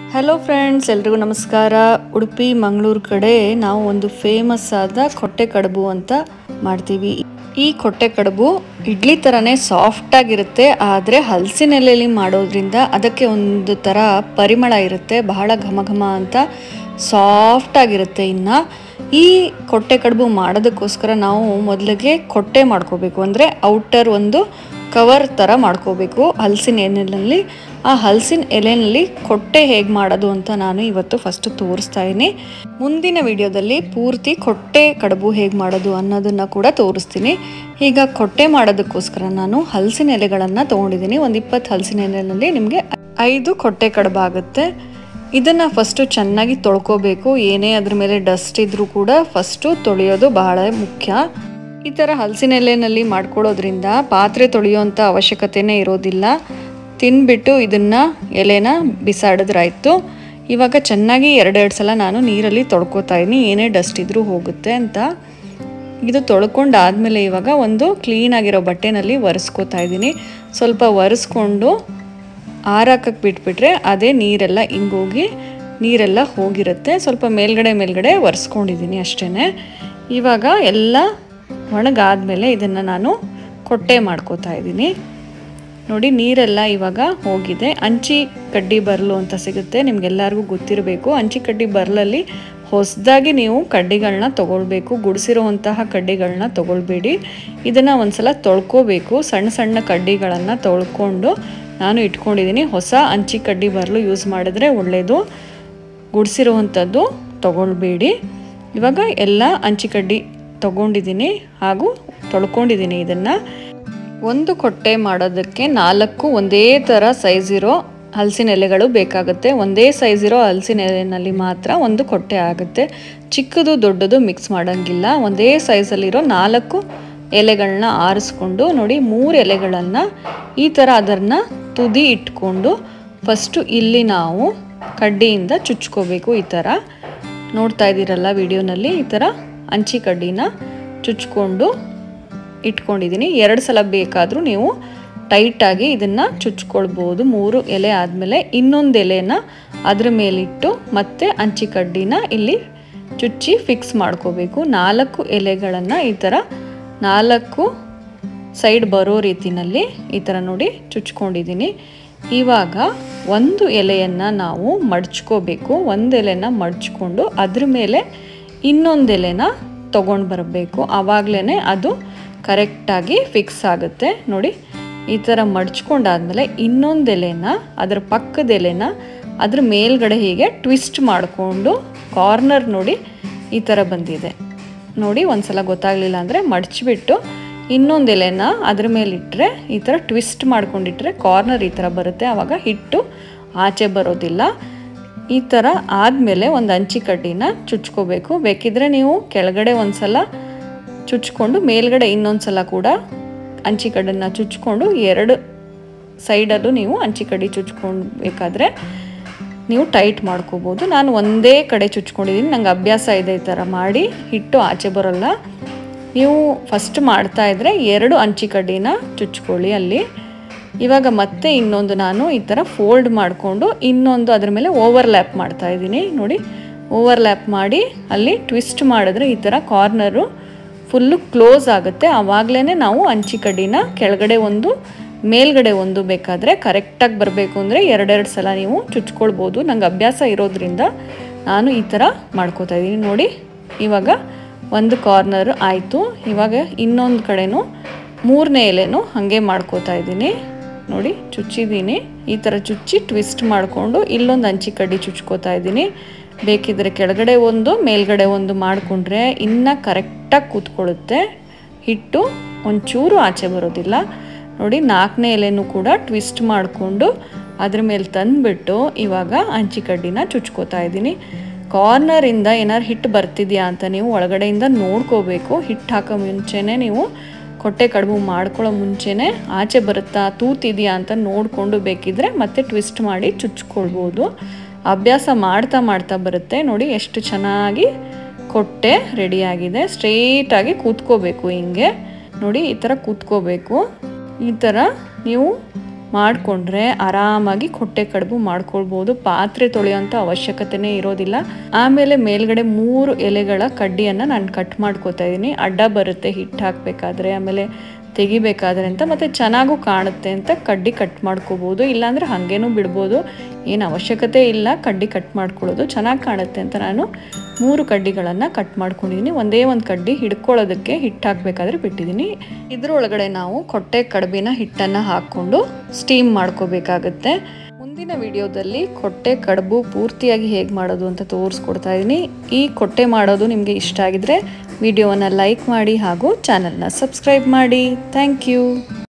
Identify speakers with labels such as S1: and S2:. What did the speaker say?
S1: hello friends ಎಲ್ರಿಗೂ ನಮಸ್ಕಾರ ಉಡುಪಿ ಮಂಗಳೂರು ಕಡೆ ನಾವು ಒಂದು ಫೇಮಸ್ ಆದ ಕೊಟ್ಟೆ ಕಡುಬು ಅಂತ ಮಾಡ್ತೀವಿ ಈ ಕೊಟ್ಟೆ ಕಡುಬು ಇಡ್ಲಿ ಥರನೇ ಸಾಫ್ಟ್ ಆಗಿರುತ್ತೆ ಆದರೆ ಹಲಸಿನ ಎಲೆಯಲ್ಲಿ ಮಾಡೋದ್ರಿಂದ ಅದಕ್ಕೆ ಒಂದು ಥರ ಪರಿಮಳ ಇರುತ್ತೆ ಬಹಳ ಘಮ ಘಮ ಅಂತ ಸಾಫ್ಟ್ ಆಗಿರುತ್ತೆ ಇನ್ನು ಈ ಕೊಟ್ಟೆ ಕಡುಬು ಮಾಡೋದಕ್ಕೋಸ್ಕರ ನಾವು ಮೊದಲಿಗೆ ಕೊಟ್ಟೆ ಮಾಡ್ಕೋಬೇಕು ಅಂದರೆ ಔಟರ್ ಒಂದು ಕವರ್ ಥರ ಮಾಡ್ಕೋಬೇಕು ಹಲಸಿನ ಎಲೆಯಲ್ಲಿ ಆ ಹಲಸಿನ ಎಲೆಯಲ್ಲಿ ಕೊಟ್ಟೆ ಹೇಗೆ ಮಾಡೋದು ಅಂತ ನಾನು ಇವತ್ತು ಫಸ್ಟ್ ತೋರಿಸ್ತಾ ಇದ್ದೀನಿ ಮುಂದಿನ ವಿಡಿಯೋದಲ್ಲಿ ಪೂರ್ತಿ ಕೊಟ್ಟೆ ಕಡುಬು ಹೇಗೆ ಮಾಡೋದು ಅನ್ನೋದನ್ನು ಕೂಡ ತೋರಿಸ್ತೀನಿ ಈಗ ಕೊಟ್ಟೆ ಮಾಡೋದಕ್ಕೋಸ್ಕರ ನಾನು ಹಲಸಿನ ಎಲೆಗಳನ್ನು ತೊಗೊಂಡಿದ್ದೀನಿ ಒಂದು ಇಪ್ಪತ್ತು ಹಲಸಿನ ಎಲೆಯಲ್ಲಿ ನಿಮಗೆ ಐದು ಕೊಟ್ಟೆ ಕಡುಬು ಆಗುತ್ತೆ ಇದನ್ನು ಫಸ್ಟು ಚೆನ್ನಾಗಿ ತೊಳ್ಕೊಬೇಕು ಏನೇ ಅದ್ರ ಮೇಲೆ ಡಸ್ಟ್ ಇದ್ರೂ ಕೂಡ ಫಸ್ಟು ತೊಳೆಯೋದು ಬಹಳ ಮುಖ್ಯ ಈ ಥರ ಹಲಸಿನ ಎಲೆನಲ್ಲಿ ಮಾಡ್ಕೊಳ್ಳೋದ್ರಿಂದ ಪಾತ್ರೆ ತೊಳೆಯೋಂಥ ಅವಶ್ಯಕತೆನೇ ಇರೋದಿಲ್ಲ ತಿನ್ಬಿಟ್ಟು ಇದನ್ನು ಎಲೆನ ಬಿಸಾಡಿದ್ರಾಯ್ತು ಇವಾಗ ಚೆನ್ನಾಗಿ ಎರಡೆರಡು ಸಲ ನಾನು ನೀರಲ್ಲಿ ತೊಳ್ಕೊತಾ ಇದ್ದೀನಿ ಏನೇ ಡಸ್ಟ್ ಇದ್ರೂ ಹೋಗುತ್ತೆ ಅಂತ ಇದು ತೊಳ್ಕೊಂಡಾದಮೇಲೆ ಇವಾಗ ಒಂದು ಕ್ಲೀನಾಗಿರೋ ಬಟ್ಟೆನಲ್ಲಿ ಒರೆಸ್ಕೋತಾ ಇದ್ದೀನಿ ಸ್ವಲ್ಪ ಒರೆಸ್ಕೊಂಡು ಆರಾಕಕ್ಕೆ ಬಿಟ್ಬಿಟ್ರೆ ಅದೇ ನೀರೆಲ್ಲ ಹಿಂಗೋಗಿ ನೀರೆಲ್ಲ ಹೋಗಿರುತ್ತೆ ಸ್ವಲ್ಪ ಮೇಲ್ಗಡೆ ಮೇಲ್ಗಡೆ ಒರೆಸ್ಕೊಂಡಿದ್ದೀನಿ ಅಷ್ಟೇ ಇವಾಗ ಎಲ್ಲ ಒಣಗಾದ್ಮೇಲೆ ಇದನ್ನು ನಾನು ಕೊಟ್ಟೆ ಮಾಡ್ಕೋತಾ ಇದ್ದೀನಿ ನೋಡಿ ನೀರೆಲ್ಲ ಇವಾಗ ಹೋಗಿದೆ ಅಂಚಿ ಕಡ್ಡಿ ಬರಲು ಅಂತ ಸಿಗುತ್ತೆ ನಿಮ್ಗೆಲ್ಲರಿಗೂ ಗೊತ್ತಿರಬೇಕು ಅಂಚಿ ಕಡ್ಡಿ ಬರಲಲ್ಲಿ ಹೊಸದಾಗಿ ನೀವು ಕಡ್ಡಿಗಳನ್ನ ತೊಗೊಳ್ಬೇಕು ಗುಡಿಸಿರುವಂತಹ ಕಡ್ಡಿಗಳನ್ನ ತೊಗೊಳ್ಬೇಡಿ ಇದನ್ನು ಒಂದ್ಸಲ ತೊಳ್ಕೊಬೇಕು ಸಣ್ಣ ಸಣ್ಣ ಕಡ್ಡಿಗಳನ್ನು ತೊಳ್ಕೊಂಡು ನಾನು ಇಟ್ಕೊಂಡಿದ್ದೀನಿ ಹೊಸ ಅಂಚಿ ಕಡ್ಡಿ ಬರಲು ಯೂಸ್ ಮಾಡಿದ್ರೆ ಒಳ್ಳೆಯದು ಗುಡಿಸಿರುವಂಥದ್ದು ತೊಗೊಳ್ಬೇಡಿ ಇವಾಗ ಎಲ್ಲ ಅಂಚಿ ಕಡ್ಡಿ ತೊಗೊಂಡಿದ್ದೀನಿ ಹಾಗೂ ತೊಳ್ಕೊಂಡಿದ್ದೀನಿ ಇದನ್ನು ಒಂದು ಕೊಟ್ಟೆ ಮಾಡೋದಕ್ಕೆ ನಾಲ್ಕು ಒಂದೇ ಥರ ಸೈಜ್ ಇರೋ ಹಲಸಿನ ಎಲೆಗಳು ಬೇಕಾಗುತ್ತೆ ಒಂದೇ ಸೈಜ್ ಇರೋ ಹಲಸಿನ ಎಲೆನಲ್ಲಿ ಮಾತ್ರ ಒಂದು ಕೊಟ್ಟೆ ಆಗುತ್ತೆ ಚಿಕ್ಕದು ದೊಡ್ಡದು ಮಿಕ್ಸ್ ಮಾಡೋಂಗಿಲ್ಲ ಒಂದೇ ಸೈಜಲ್ಲಿರೋ ನಾಲ್ಕು ಎಲೆಗಳನ್ನ ಆರಿಸ್ಕೊಂಡು ನೋಡಿ ಮೂರು ಎಲೆಗಳನ್ನು ಈ ಥರ ಅದನ್ನು ತುದಿ ಇಟ್ಕೊಂಡು ಫಸ್ಟು ಇಲ್ಲಿ ನಾವು ಕಡ್ಡಿಯಿಂದ ಚುಚ್ಕೋಬೇಕು ಈ ಥರ ನೋಡ್ತಾ ಇದ್ದೀರಲ್ಲ ವಿಡಿಯೋನಲ್ಲಿ ಈ ಥರ ಅಂಚಿ ಕಡ್ಡಿನ ಚುಚ್ಕೊಂಡು ಇಟ್ಕೊಂಡಿದ್ದೀನಿ ಎರಡು ಸಲ ಬೇಕಾದರೂ ನೀವು ಟೈಟಾಗಿ ಇದನ್ನು ಚುಚ್ಕೊಳ್ಬೋದು ಮೂರು ಎಲೆ ಆದಮೇಲೆ ಇನ್ನೊಂದು ಎಲೆನ ಅದ್ರ ಮೇಲಿಟ್ಟು ಮತ್ತೆ ಅಂಚಿ ಕಡ್ಡಿನ ಇಲ್ಲಿ ಚುಚ್ಚಿ ಫಿಕ್ಸ್ ಮಾಡ್ಕೋಬೇಕು ನಾಲ್ಕು ಎಲೆಗಳನ್ನು ಈ ಥರ ನಾಲ್ಕು ಸೈಡ್ ಬರೋ ರೀತಿನಲ್ಲಿ ಈ ಥರ ನೋಡಿ ಚುಚ್ಕೊಂಡಿದ್ದೀನಿ ಇವಾಗ ಒಂದು ಎಲೆಯನ್ನು ನಾವು ಮಡ್ಚ್ಕೋಬೇಕು ಒಂದು ಎಲೆನ ಮಡ್ಚ್ಕೊಂಡು ಅದ್ರ ಮೇಲೆ ಇನ್ನೊಂದು ಎಲೆನ ತೊಗೊಂಡು ಬರಬೇಕು ಆವಾಗಲೇ ಅದು ಕರೆಕ್ಟಾಗಿ ಫಿಕ್ಸ್ ಆಗುತ್ತೆ ನೋಡಿ ಈ ಥರ ಮಡ್ಚ್ಕೊಂಡಾದ್ಮೇಲೆ ಇನ್ನೊಂದು ಎಲೆನ ಅದರ ಪಕ್ಕದ ಎಲೆನ ಅದ್ರ ಮೇಲ್ಗಡೆ ಹೀಗೆ ಟ್ವಿಸ್ಟ್ ಮಾಡಿಕೊಂಡು ಕಾರ್ನರ್ ನೋಡಿ ಈ ಥರ ಬಂದಿದೆ ನೋಡಿ ಒಂದ್ಸಲ ಗೊತ್ತಾಗಲಿಲ್ಲ ಅಂದರೆ ಮಡ್ಚಿಬಿಟ್ಟು ಇನ್ನೊಂದು ಎಲೆನ ಅದ್ರ ಮೇಲಿಟ್ಟರೆ ಈ ಥರ ಟ್ವಿಸ್ಟ್ ಮಾಡ್ಕೊಂಡಿಟ್ರೆ ಕಾರ್ನರ್ ಈ ಥರ ಬರುತ್ತೆ ಆವಾಗ ಹಿಟ್ಟು ಆಚೆ ಬರೋದಿಲ್ಲ ಈ ಥರ ಆದಮೇಲೆ ಒಂದು ಅಂಚಿ ಕಡ್ಡಿನ ಚುಚ್ಕೋಬೇಕು ಬೇಕಿದ್ರೆ ನೀವು ಕೆಳಗಡೆ ಒಂದು ಸಲ ಚುಚ್ಕೊಂಡು ಮೇಲ್ಗಡೆ ಇನ್ನೊಂದು ಸಲ ಕೂಡ ಅಂಚಿ ಕಡ್ಡನ್ನ ಚುಚ್ಕೊಂಡು ಎರಡು ಸೈಡಲ್ಲೂ ನೀವು ಅಂಚಿ ಕಡ್ಡಿ ಚುಚ್ಕೊಂಡು ಬೇಕಾದರೆ ನೀವು ಟೈಟ್ ಮಾಡ್ಕೋಬೋದು ನಾನು ಒಂದೇ ಕಡೆ ಚುಚ್ಕೊಂಡಿದ್ದೀನಿ ನಂಗೆ ಅಭ್ಯಾಸ ಇದೆ ಈ ಥರ ಮಾಡಿ ಹಿಟ್ಟು ಆಚೆ ಬರೋಲ್ಲ ನೀವು ಫಸ್ಟ್ ಮಾಡ್ತಾ ಇದ್ದರೆ ಎರಡು ಅಂಚಿ ಕಡ್ಡಿನ ಚುಚ್ಕೊಳ್ಳಿ ಅಲ್ಲಿ ಇವಾಗ ಮತ್ತೆ ಇನ್ನೊಂದು ನಾನು ಈ ಥರ ಫೋಲ್ಡ್ ಮಾಡಿಕೊಂಡು ಇನ್ನೊಂದು ಅದ್ರ ಮೇಲೆ ಓವರ್ಲ್ಯಾಪ್ ಮಾಡ್ತಾ ಇದ್ದೀನಿ ನೋಡಿ ಓವರ್ಲ್ಯಾಪ್ ಮಾಡಿ ಅಲ್ಲಿ ಟ್ವಿಸ್ಟ್ ಮಾಡಿದ್ರೆ ಈ ಥರ ಕಾರ್ನರು ಫುಲ್ಲು ಕ್ಲೋಸ್ ಆಗುತ್ತೆ ಆವಾಗಲೇ ನಾವು ಅಂಚಿ ಕಡ್ಡಿನ ಕೆಳಗಡೆ ಒಂದು ಮೇಲ್ಗಡೆ ಒಂದು ಬೇಕಾದರೆ ಕರೆಕ್ಟಾಗಿ ಬರಬೇಕು ಅಂದರೆ ಎರಡೆರಡು ಸಲ ನೀವು ಚುಚ್ಕೊಳ್ಬೋದು ನಂಗೆ ಅಭ್ಯಾಸ ಇರೋದ್ರಿಂದ ನಾನು ಈ ಥರ ಮಾಡ್ಕೋತಾ ಇದ್ದೀನಿ ನೋಡಿ ಇವಾಗ ಒಂದು ಕಾರ್ನರ್ ಆಯಿತು ಇವಾಗ ಇನ್ನೊಂದು ಕಡೆನೂ ಮೂರನೇ ಎಲೆನೂ ಹಾಗೆ ಮಾಡ್ಕೋತಾ ಇದ್ದೀನಿ ನೋಡಿ ಚುಚ್ಚಿದ್ದೀನಿ ಈ ಥರ ಚುಚ್ಚಿ ಟ್ವಿಸ್ಟ್ ಮಾಡಿಕೊಂಡು ಇಲ್ಲೊಂದು ಅಂಚಿ ಕಡ್ಡಿ ಚುಚ್ಕೋತಾ ಇದ್ದೀನಿ ಬೇಕಿದ್ರೆ ಕೆಳಗಡೆ ಒಂದು ಮೇಲ್ಗಡೆ ಒಂದು ಮಾಡಿಕೊಂಡ್ರೆ ಇನ್ನೂ ಕರೆಕ್ಟಾಗಿ ಕೂತ್ಕೊಳ್ಳುತ್ತೆ ಹಿಟ್ಟು ಒಂಚೂರು ಆಚೆ ಬರೋದಿಲ್ಲ ನೋಡಿ ನಾಲ್ಕನೇ ಎಲೆನೂ ಕೂಡ ಟ್ವಿಸ್ಟ್ ಮಾಡಿಕೊಂಡು ಅದ್ರ ಮೇಲೆ ತಂದುಬಿಟ್ಟು ಇವಾಗ ಅಂಚಿ ಕಡ್ಡಿನ ಚುಚ್ಕೋತಾ ಇದ್ದೀನಿ ಕಾರ್ನರಿಂದ ಏನಾರು ಹಿಟ್ಟು ಬರ್ತಿದೆಯಾ ಅಂತ ನೀವು ಒಳಗಡೆಯಿಂದ ನೋಡ್ಕೋಬೇಕು ಹಿಟ್ಟು ಹಾಕೋ ಮುಂಚೆನೇ ನೀವು ಕೊಟ್ಟೆ ಕಡುಬು ಮಾಡ್ಕೊಳ್ಳೋ ಮುಂಚೆನೇ ಆಚೆ ಬರುತ್ತಾ ತೂತಿದೆಯಾ ಅಂತ ನೋಡಿಕೊಂಡು ಬೇಕಿದ್ರೆ ಮತ್ತೆ ಟ್ವಿಸ್ಟ್ ಮಾಡಿ ಚುಚ್ಕೊಳ್ಬೋದು ಅಭ್ಯಾಸ ಮಾಡ್ತಾ ಮಾಡ್ತಾ ಬರುತ್ತೆ ನೋಡಿ ಎಷ್ಟು ಚೆನ್ನಾಗಿ ಕೊಟ್ಟೆ ರೆಡಿಯಾಗಿದೆ ಸ್ಟ್ರೇಟಾಗಿ ಕೂತ್ಕೋಬೇಕು ಹಿಂಗೆ ನೋಡಿ ಈ ಥರ ಕೂತ್ಕೋಬೇಕು ಈ ಥರ ನೀವು ಮಾಡಿಕೊಂಡ್ರೆ ಆರಾಮಾಗಿ ಕೊಟ್ಟೆ ಕಡುಬು ಮಾಡ್ಕೊಳ್ಬೋದು ಪಾತ್ರೆ ತೊಳೆಯೋಂಥ ಅವಶ್ಯಕತೆನೇ ಇರೋದಿಲ್ಲ ಆಮೇಲೆ ಮೇಲ್ಗಡೆ ಮೂರು ಎಲೆಗಳ ಕಡ್ಡಿಯನ್ನು ನಾನು ಕಟ್ ಮಾಡ್ಕೋತಾ ಇದ್ದೀನಿ ಅಡ್ಡ ಬರುತ್ತೆ ಹಿಟ್ಟು ಹಾಕಬೇಕಾದ್ರೆ ಆಮೇಲೆ ತೆಗಿಬೇಕಾದ್ರೆ ಅಂತ ಮತ್ತು ಚೆನ್ನಾಗೂ ಕಾಣುತ್ತೆ ಅಂತ ಕಡ್ಡಿ ಕಟ್ ಮಾಡ್ಕೋಬೋದು ಇಲ್ಲಾಂದರೆ ಹಾಗೇನೂ ಬಿಡ್ಬೋದು ಏನು ಅವಶ್ಯಕತೆ ಇಲ್ಲ ಕಡ್ಡಿ ಕಟ್ ಮಾಡ್ಕೊಳ್ಳೋದು ಚೆನ್ನಾಗಿ ಕಾಣುತ್ತೆ ಅಂತ ನಾನು ಮೂರು ಕಡ್ಡಿಗಳನ್ನು ಕಟ್ ಮಾಡ್ಕೊಂಡಿದ್ದೀನಿ ಒಂದೇ ಒಂದು ಕಡ್ಡಿ ಹಿಡ್ಕೊಳ್ಳೋದಕ್ಕೆ ಹಿಟ್ಟು ಹಾಕಬೇಕಾದ್ರೆ ಬಿಟ್ಟಿದ್ದೀನಿ ಇದರೊಳಗಡೆ ನಾವು ಕೊಟ್ಟೆ ಕಡುಬಿನ ಹಿಟ್ಟನ್ನು ಹಾಕ್ಕೊಂಡು ಸ್ಟೀಮ್ ಮಾಡ್ಕೋಬೇಕಾಗತ್ತೆ ಮುಂದಿನ ವಿಡಿಯೋದಲ್ಲಿ ಕೊಟ್ಟೆ ಕಡುಬು ಪೂರ್ತಿಯಾಗಿ ಹೇಗೆ ಮಾಡೋದು ಅಂತ ತೋರಿಸ್ಕೊಡ್ತಾ ಇದ್ದೀನಿ ಈ ಕೊಟ್ಟೆ ಮಾಡೋದು ನಿಮಗೆ ಇಷ್ಟ ಆಗಿದ್ರೆ ವಿಡಿಯೋವನ್ನು ಲೈಕ್ ಮಾಡಿ ಹಾಗೂ ಚಾನಲ್ನ ಸಬ್ಸ್ಕ್ರೈಬ್ ಮಾಡಿ ಥ್ಯಾಂಕ್ ಯು